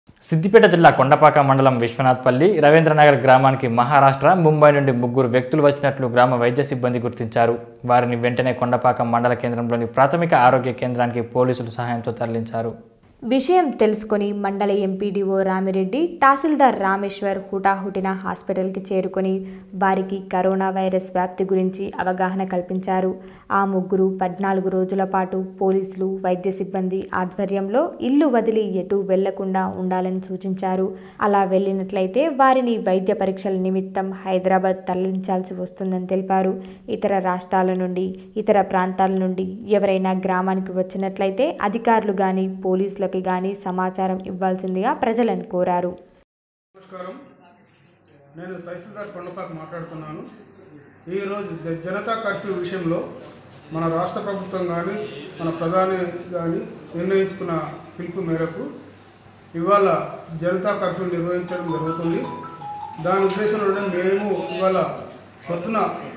సిద్దిపేట జిల్లా కొండపాక మండలం విశ్వనాథ్పల్లి రవీంద్రనగర్ గ్రామానికి మహారాష్ట్ర ముంబై నుండి ముగ్గురు వ్యక్తులు వచ్చినట్లు గ్రామ వైద్య సిబ్బంది గుర్తించారు వారిని వెంటనే కొండపాక మండల కేంద్రంలోని ప్రాథమిక ఆరోగ్య కేంద్రానికి పోలీసులు సహాయంతో తరలించారు విషయం తెలుసుకొని మండల ఎంపీడీఓ రామిరెడ్డి తహసీల్దార్ రామేశ్వర్ హుటాహుటిన హాస్పిటల్కి చేరుకొని వారికి కరోనా వైరస్ వ్యాప్తి గురించి అవగాహన కల్పించారు ఆ ముగ్గురు పద్నాలుగు రోజుల పాటు పోలీసులు వైద్య సిబ్బంది ఆధ్వర్యంలో ఇల్లు వదిలి ఎటు వెళ్లకుండా ఉండాలని సూచించారు అలా వెళ్ళినట్లయితే వారిని వైద్య పరీక్షల నిమిత్తం హైదరాబాద్ తరలించాల్సి వస్తుందని తెలిపారు ఇతర రాష్ట్రాల నుండి ఇతర ప్రాంతాల నుండి ఎవరైనా గ్రామానికి వచ్చినట్లయితే అధికారులు కానీ పోలీసులకి కానీ సమాచారం ఇవ్వాల్సిందిగా ప్రజలను కోరారు నమస్కారం నేను తహసీల్దార్ కొండపాక మాట్లాడుతున్నాను ఈరోజు జ- జనతా కర్ఫ్యూ విషయంలో మన రాష్ట్ర ప్రభుత్వం కానీ మన ప్రధాని కానీ నిర్ణయించుకున్న పిలుపు మేరకు ఇవాళ జనతా కర్ఫ్యూ నిర్వహించడం జరుగుతుంది దాని ఉద్దేశంలో మేము ఇవాళ పొద్దున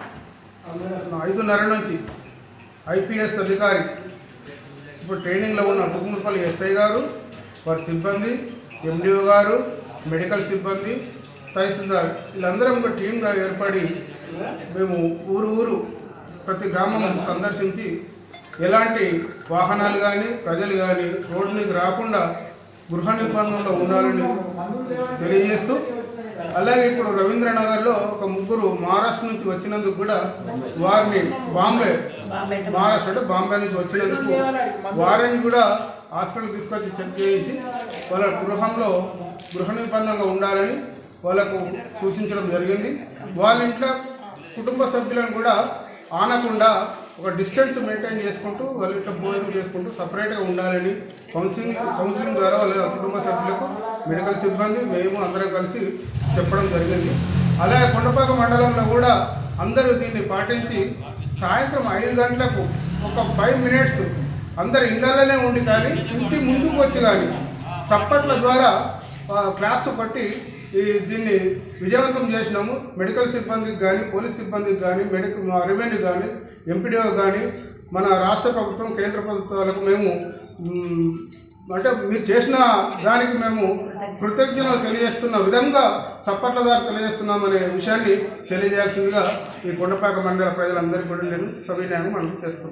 ఐదున్నర నుంచి ఐపీఎస్ అధికారి ఇప్పుడు ట్రైనింగ్లో ఉన్న తుమ్మలపల్లి ఎస్ఐ గారు వారి సిబ్బంది ఎండిఓ గారు మెడికల్ సిబ్బంది తహసీల్దార్ వీళ్ళందరం ఒక టీంగా ఏర్పడి మేము ఊరు ఊరు ప్రతి గ్రామం సందర్శించి ఎలాంటి వాహనాలు కానీ ప్రజలు కానీ రోడ్డు మీద రాకుండా గృహ నిర్బంధంలో ఉండాలని తెలియజేస్తూ అలాగే ఇప్పుడు రవీంద్రనగర్లో ఒక ముగ్గురు మహారాష్ట్ర నుంచి వచ్చినందుకు కూడా వారిని బాంబే మహారాష్ట్ర అంటే బాంబే నుంచి వచ్చినందుకు వారిని కూడా హాస్పిటల్ తీసుకొచ్చి చెక్ చేసి వాళ్ళ గృహంలో గృహ నిర్బంధంగా ఉండాలని వాళ్ళకు సూచించడం జరిగింది వాళ్ళ ఇంట్లో కుటుంబ సభ్యులను కూడా ఆనకుండా ఒక డిస్టెన్స్ మెయింటైన్ చేసుకుంటూ వాళ్ళ ఇంట్లో భోజనం చేసుకుంటూ సపరేట్గా ఉండాలని కౌన్సిలింగ్ కౌన్సిలింగ్ ద్వారా వాళ్ళ కుటుంబ సభ్యులకు మెడికల్ సిబ్బంది మేము అందరం కలిసి చెప్పడం జరిగింది అలాగే కొండపాక మండలంలో కూడా అందరూ దీన్ని పాటించి సాయంత్రం ఐదు గంటలకు ఒక ఫైవ్ మినిట్స్ అందరు ఇళ్లలోనే ఉండి కానీ ఇంటి ముందుకు వచ్చి కానీ చప్పట్ల ద్వారా ఆ, క్లాప్స్ కొట్టి ఈ దీన్ని విజయవంతం చేసినాము మెడికల్ సిబ్బందికి కానీ పోలీస్ సిబ్బందికి కానీ మెడికల్ రెవెన్యూ కానీ ఎంపీడీఓ కానీ మన రాష్ట్ర ప్రభుత్వం కేంద్ర ప్రభుత్వాలకు మేము మ్, అంటే మీరు చేసిన దానికి మేము కృతజ్ఞతలు తెలియజేస్తున్న విధంగా చప్పట్ల ద్వారా తెలియజేస్తున్నామనే విషయాన్ని తెలియజేయాల్సిందిగా ఈ కొండపాక మండల ప్రజలందరికీ కూడా నేను సవినయంగా మనం చేస్తున్నాను